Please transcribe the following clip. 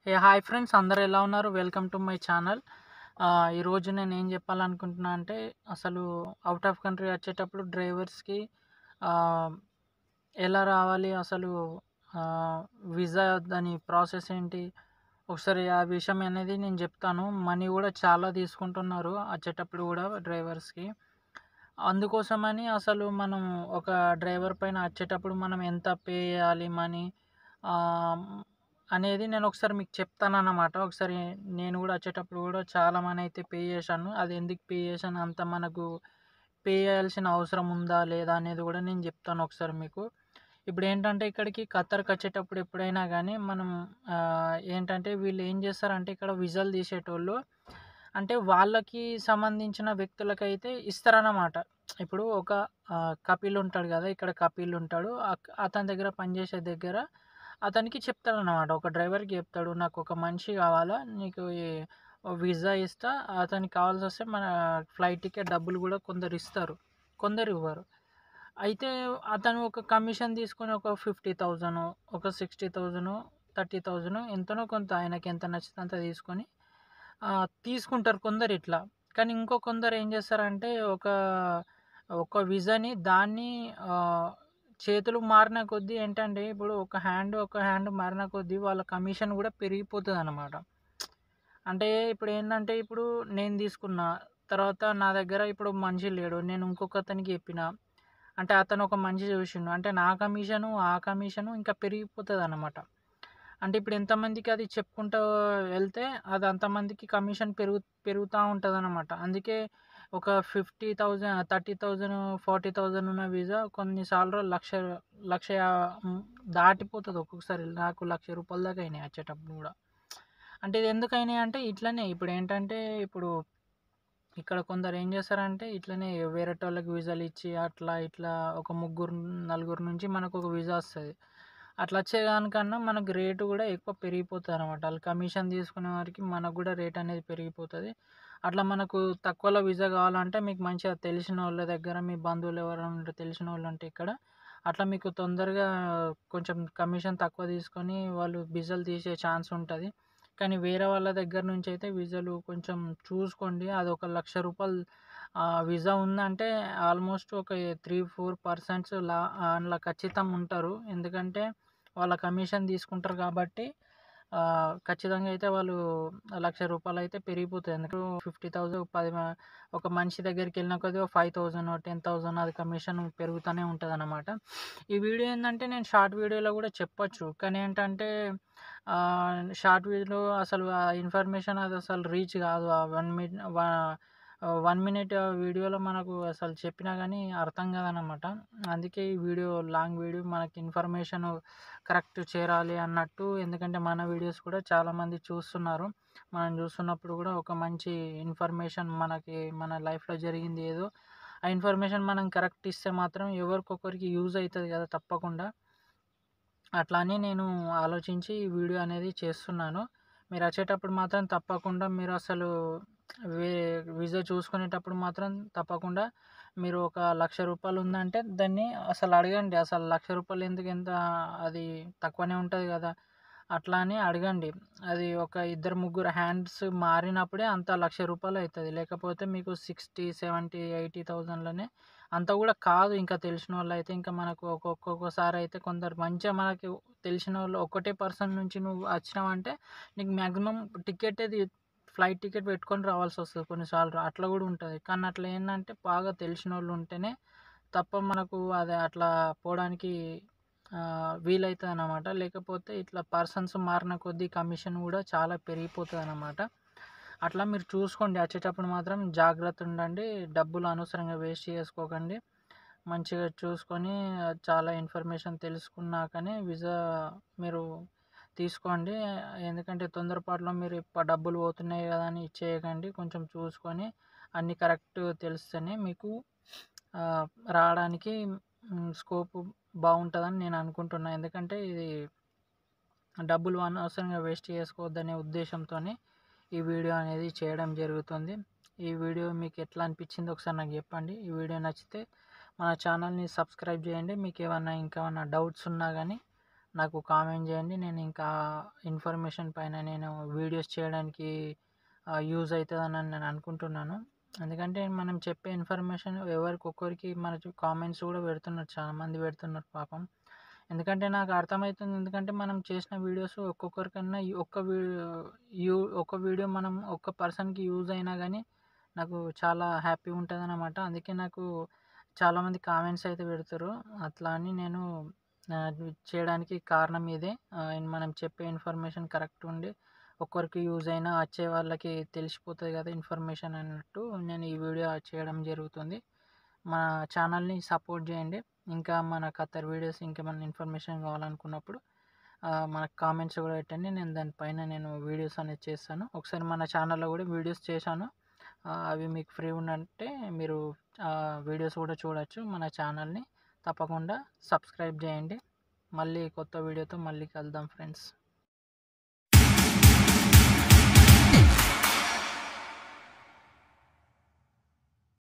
ఏ hi friends అందరు ఎలా ఉన్నారు వెల్కమ్ టు మై ఛానల్ ఈరోజు నేను ఏం చెప్పాలనుకుంటున్నా అంటే అసలు అవుట్ ఆఫ్ కంట్రీ వచ్చేటప్పుడు డ్రైవర్స్కి ఎలా రావాలి అసలు వీసా దాని ప్రాసెస్ ఏంటి ఒకసారి ఆ విషయం అనేది నేను చెప్తాను మనీ కూడా చాలా తీసుకుంటున్నారు వచ్చేటప్పుడు కూడా డ్రైవర్స్కి అందుకోసమని అసలు మనం ఒక డ్రైవర్ పైన వచ్చేటప్పుడు మనం ఎంత పే చేయాలి మనీ అనేది నేను ఒకసారి మీకు చెప్తానన్నమాట ఒకసారి నేను కూడా వచ్చేటప్పుడు కూడా చాలా మనీ అయితే పే చేశాను అది ఎందుకు పే చేశాను అంత మనకు పే చేయాల్సిన అవసరం ఉందా లేదా అనేది కూడా నేను చెప్తాను ఒకసారి మీకు ఇప్పుడు ఏంటంటే ఇక్కడికి ఖత్తర్కి వచ్చేటప్పుడు ఎప్పుడైనా కానీ మనం ఏంటంటే వీళ్ళు ఏం చేస్తారంటే ఇక్కడ విజల్ తీసేటోళ్ళు అంటే వాళ్ళకి సంబంధించిన వ్యక్తులకైతే ఇస్తారన్నమాట ఇప్పుడు ఒక కపిల్ ఉంటాడు కదా ఇక్కడ కపిల్ ఉంటాడు అతని దగ్గర పనిచేసే దగ్గర అతనికి చెప్తాడు అనమాట ఒక డ్రైవర్కి చెప్తాడు నాకు ఒక మనిషి కావాలా నీకు వీసా ఇస్తా అతనికి కావాల్సి వస్తే మన ఫ్లైట్ టికెట్ డబ్బులు కూడా కొందరు ఇస్తారు కొందరు ఇవ్వరు అయితే అతను ఒక కమిషన్ తీసుకొని ఒక ఫిఫ్టీ థౌజండ్ ఒక సిక్స్టీ థౌజండ్ థర్టీ థౌజండ్ ఎంతనో కొంత ఆయనకి ఎంత నచ్చితే అంత తీసుకొని తీసుకుంటారు కొందరు ఇట్లా కానీ ఇంకో కొందరు ఏం చేస్తారంటే ఒక ఒక విజాని దాన్ని చేతులు మారిన కొద్దీ ఏంటంటే ఇప్పుడు ఒక హ్యాండ్ ఒక హ్యాండ్ మారిన కొద్దీ వాళ్ళ కమిషన్ కూడా పెరిగిపోతుంది అనమాట అంటే ఇప్పుడు ఏంటంటే ఇప్పుడు నేను తీసుకున్న తర్వాత నా దగ్గర ఇప్పుడు మనిషి లేడు నేను ఇంకొక అతనికి చెప్పిన అంటే అతను ఒక మనిషి చూసిండు అంటే నా కమిషను ఆ కమిషను ఇంకా పెరిగిపోతుంది అనమాట అంటే ఇప్పుడు ఎంతమందికి అది చెప్పుకుంటూ వెళ్తే అది అంతమందికి కమిషన్ పెరుగు పెరుగుతూ ఉంటుంది అనమాట అందుకే ఒక fifty thousand thirty thousand forty thousand ఉన్న వీసా కొన్నిసార్లు లక్ష లక్ష దాటిపోతుంది ఒక్కొక్కసారి నాకు లక్ష రూపాయల దాకా అయినాయి వచ్చేటప్పుడు కూడా అంటే ఇది ఎందుకు అయినాయి అంటే ఇట్లనే ఇప్పుడు ఏంటంటే ఇప్పుడు ఇక్కడ కొందరు ఏం చేస్తారంటే ఇట్లనే వేరే వాళ్ళకి వీసాలు ఇచ్చి అట్లా ఇట్లా ఒక ముగ్గురు నలుగురు నుంచి మనకు ఒక వీసా వస్తుంది అట్లా వచ్చే దానికన్నా మనకు రేటు కూడా ఎక్కువ పెరిగిపోతుంది అనమాట వాళ్ళు కమిషన్ తీసుకునే వారికి మనకు కూడా రేట్ అనేది పెరిగిపోతుంది అట్లా మనకు తక్కువలో వీసా కావాలంటే మీకు మంచిగా తెలిసిన వాళ్ళ దగ్గర మీ బంధువులు ఎవరైనా తెలిసిన వాళ్ళు ఉంటే ఇక్కడ అట్లా మీకు తొందరగా కొంచెం కమిషన్ తక్కువ తీసుకొని వాళ్ళు వీసాలు తీసే ఛాన్స్ ఉంటుంది కానీ వేరే వాళ్ళ దగ్గర నుంచి అయితే వీసాలు కొంచెం చూసుకోండి అది ఒక లక్ష రూపాయలు వీసా ఉందంటే ఆల్మోస్ట్ ఒక త్రీ ఫోర్ పర్సెంట్స్ లా అందులో ఖచ్చితంగా ఉంటారు ఎందుకంటే వాళ్ళ కమిషన్ తీసుకుంటారు కాబట్టి ఖచ్చితంగా అయితే వాళ్ళు లక్ష రూపాయలు అయితే పెరిగిపోతుంది ఎందుకు ఫిఫ్టీ థౌజండ్ పది ఒక మనిషి దగ్గరికి వెళ్ళిన కొద్ది ఫైవ్ థౌజండ్ టెన్ థౌజండ్ అది కమిషన్ పెరుగుతూనే ఉంటుంది అనమాట ఈ వీడియో ఏంటంటే నేను షార్ట్ వీడియోలో కూడా చెప్పొచ్చు కానీ ఏంటంటే షార్ట్ వీడియోలో అసలు ఆ ఇన్ఫర్మేషన్ అది అసలు రీచ్ కాదు ఆ వన్ మినిట్ వన్ మినిట్ వీడియోలో మనకు అసలు చెప్పినా కానీ అర్థం కాదనమాట అందుకే ఈ వీడియో లాంగ్ వీడియో మనకి ఇన్ఫర్మేషన్ కరెక్ట్ చేరాలి అన్నట్టు ఎందుకంటే మన వీడియోస్ కూడా చాలామంది చూస్తున్నారు మనం చూస్తున్నప్పుడు కూడా ఒక మంచి ఇన్ఫర్మేషన్ మనకి మన లైఫ్లో జరిగింది ఏదో ఆ ఇన్ఫర్మేషన్ మనం కరెక్ట్ ఇస్తే మాత్రం ఎవరికొకరికి యూజ్ అవుతుంది కదా తప్పకుండా అట్లా అని నేను ఆలోచించి ఈ వీడియో అనేది చేస్తున్నాను మీరు వచ్చేటప్పుడు మాత్రం తప్పకుండా మీరు అసలు వే వీసా చూసుకునేటప్పుడు మాత్రం తప్పకుండా మీరు ఒక లక్ష రూపాయలు ఉందంటే దాన్ని అసలు అడగండి అసలు లక్ష రూపాయలు ఎందుకు ఎంత అది తక్కువనే ఉంటుంది కదా అట్లా అని అడగండి అది ఒక ఇద్దరు ముగ్గురు హ్యాండ్స్ మారినప్పుడే అంత లక్ష రూపాయలు అవుతుంది లేకపోతే మీకు సిక్స్టీ సెవెంటీ ఎయిటీ థౌజండ్లోనే అంత కూడా కాదు ఇంకా తెలిసిన వాళ్ళు అయితే ఇంకా మనకు ఒక్కొక్కసారి అయితే కొందరు మంచిగా మనకి తెలిసిన వాళ్ళు ఒకటే పర్సన్ నుంచి నువ్వు వచ్చినావంటే నీకు మ్యాక్సిమం టికెట్ అది ఫ్లైట్ టికెట్ పెట్టుకొని రావాల్సి వస్తుంది కొన్నిసార్లు అట్లా కూడా ఉంటుంది కానీ అట్లా ఏంటంటే బాగా తెలిసిన వాళ్ళు ఉంటేనే తప్ప మనకు అది అట్లా పోవడానికి వీలవుతుంది అనమాట లేకపోతే ఇట్లా పర్సన్స్ మారిన కొద్దీ కమిషన్ కూడా చాలా పెరిగిపోతుంది అనమాట అట్లా మీరు చూసుకోండి వచ్చేటప్పుడు మాత్రం జాగ్రత్త ఉండండి డబ్బులు అనవసరంగా వేస్ట్ చేసుకోకండి మంచిగా చూసుకొని చాలా ఇన్ఫర్మేషన్ తెలుసుకున్నాకనే వీసా మీరు తీసుకోండి ఎందుకంటే తొందరపాటులో మీరు డబ్బులు పోతున్నాయి కదా అని ఇచ్చేయకండి కొంచెం చూసుకొని అన్నీ కరెక్ట్ తెలిస్తేనే మీకు రావడానికి స్కోప్ బాగుంటుందని నేను అనుకుంటున్నాను ఎందుకంటే ఇది డబ్బులు అనవసరంగా వేస్ట్ చేసుకోవద్దనే ఉద్దేశంతో ఈ వీడియో అనేది చేయడం జరుగుతుంది ఈ వీడియో మీకు ఎట్లా అనిపించింది ఒకసారి నాకు చెప్పండి ఈ వీడియో నచ్చితే మన ఛానల్ని సబ్స్క్రైబ్ చేయండి మీకు ఏమన్నా ఇంకా ఏమన్నా డౌట్స్ ఉన్నా కానీ నాకు కామెంట్ చేయండి నేను ఇంకా ఇన్ఫర్మేషన్ పైన నేను వీడియోస్ చేయడానికి యూజ్ అవుతుందని నేను అనుకుంటున్నాను ఎందుకంటే మనం చెప్పే ఇన్ఫర్మేషన్ ఎవరికి ఒక్కరికి మన కామెంట్స్ కూడా పెడుతున్నారు చాలామంది పెడుతున్నారు పాపం ఎందుకంటే నాకు అర్థమవుతుంది ఎందుకంటే మనం చేసిన వీడియోస్ ఒక్కొక్కరికన్నా ఈ ఒక్క యూ ఒక్క వీడియో మనం ఒక్క పర్సన్కి యూజ్ అయినా కానీ నాకు చాలా హ్యాపీ ఉంటుంది అన్నమాట అందుకే నాకు చాలామంది కామెంట్స్ అయితే పెడతారు అట్లా అని నేను ఆ, చేయడానికి కారణం ఇదే ఆ, మనం చెప్పే ఇన్ఫర్మేషన్ కరెక్ట్ ఉండి ఒక్కరికి యూజ్ అయినా వచ్చే వాళ్ళకి తెలిసిపోతుంది కదా ఇన్ఫర్మేషన్ అన్నట్టు నేను ఈ వీడియో చేయడం జరుగుతుంది మన ఛానల్ని సపోర్ట్ చేయండి ఇంకా మన ఖతర్ వీడియోస్ ఇంకేమైనా ఇన్ఫర్మేషన్ కావాలనుకున్నప్పుడు ఆ, మనకు కామెంట్స్ కూడా పెట్టండి నేను దానిపైన నేను వీడియోస్ అనేది చేస్తాను ఒకసారి మన ఛానల్లో కూడా వీడియోస్ చేశాను ఆ, అవి మీకు ఫ్రీ ఉన్నట్టే మీరు ఆ, వీడియోస్ కూడా చూడొచ్చు మన ఛానల్ని తప్పకుండా సబ్స్క్రైబ్ చేయండి మళ్ళీ కొత్త వీడియోతో మళ్ళీ కలుద్దాం ఫ్రెండ్స్